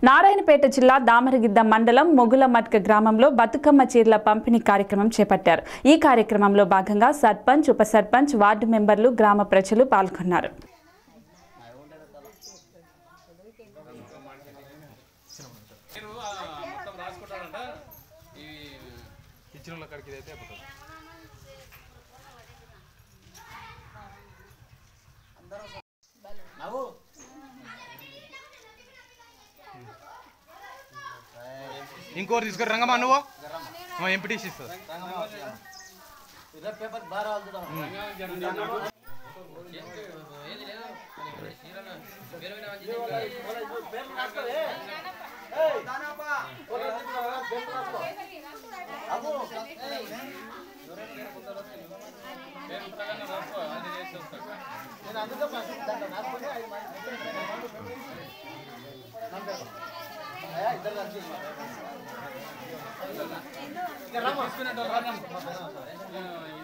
నారాయణపేట జిల్లా దామరగిద్ద మండలం మొగులమట్క గ్రామంలో బతుకమ్మ చీరల పంపిణీ కార్యక్రమం చేపట్టారు ఈ కార్యక్రమంలో భాగంగా సర్పంచ్ ఉప సర్పంచ్ వార్డు మెంబర్లు గ్రామ ప్రజలు పాల్గొన్నారు మీరు ఆ మొత్తం రాసుకుంటారంట ఈ ఇచ్చిన వాళ్ళ కాడికి ఇదైతే అయిపోతుంది ఇంకోటి తీసుకుని రంగమ్మా నువ్వు ఎంపీటీసీ ఇస్తుంది తీసుకునేటోళ్ళు రండి.